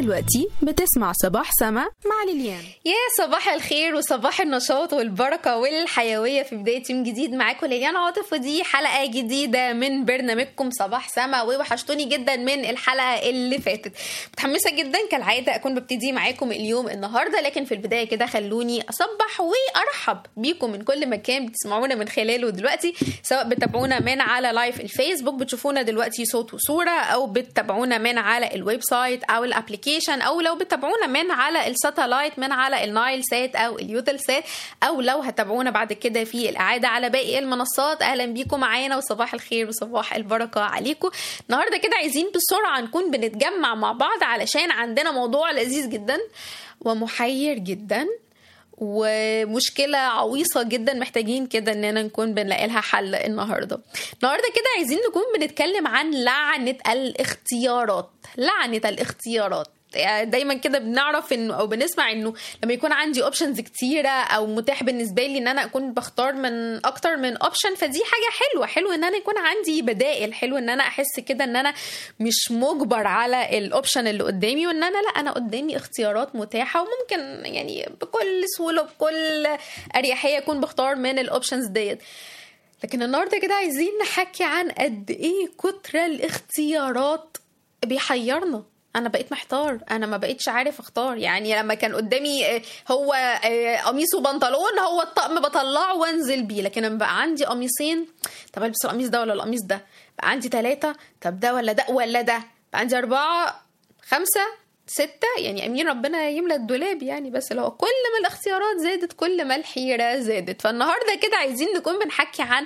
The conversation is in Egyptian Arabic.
دلوقتي بتسمع صباح سما مع ليليان يا صباح الخير وصباح النشاط والبركة والحيوية في بداية يوم جديد معاكم ليليان عاطف ودي حلقة جديدة من برنامجكم صباح سما ووحشتوني جدا من الحلقة اللي فاتت متحمسة جدا كالعادة أكون ببتدي معاكم اليوم النهاردة لكن في البداية كده خلوني أصبح وأرحب بيكم من كل مكان بتسمعونا من خلاله دلوقتي سواء بتابعونا من على لايف الفيسبوك بتشوفونا دلوقتي صوت وصورة أو بتتابعونا من على الويب سايت أو الابلكيشن أو لو بتتابعونا من على الساتلايت من على النايل سات أو اليوتل سات أو لو هتابعونا بعد كده في الإعادة على باقي المنصات أهلا بيكم معانا وصباح الخير وصباح البركة عليكم النهاردة كده عايزين بسرعة نكون بنتجمع مع بعض علشان عندنا موضوع لذيذ جدا ومحير جدا ومشكلة عويصة جدا محتاجين كده اننا نكون بنلاقي لها حل النهارده. النهارده كده عايزين نكون بنتكلم عن لعنة الاختيارات، لعنة الاختيارات. يعني دايما كده بنعرف انه او بنسمع انه لما يكون عندي اوبشنز كتيره او متاح بالنسبه لي ان انا اكون بختار من اكتر من اوبشن فدي حاجه حلوه حلو ان انا يكون عندي بدائل حلو ان انا احس كده ان انا مش مجبر على الاوبشن اللي قدامي وان انا لا انا قدامي اختيارات متاحه وممكن يعني بكل سهوله بكل اريحيه اكون بختار من الاوبشنز ديت لكن النهارده كده عايزين نحكي عن قد ايه كتر الاختيارات بيحيرنا انا بقيت محتار انا ما بقيتش عارف اختار يعني لما كان قدامي هو قميص وبنطلون هو الطقم بطلعه وانزل بيه لكن لما بقى عندي قميصين طب البس القميص ده ولا القميص ده بقى عندي ثلاثة طب ده ولا ده ولا ده بقى عندي أربعة خمسة ستة يعني أمين ربنا يملى الدولاب يعني بس لو كل ما الاختيارات زادت كل ما الحيرة زادت فالنهاردة كده عايزين نكون بنحكي عن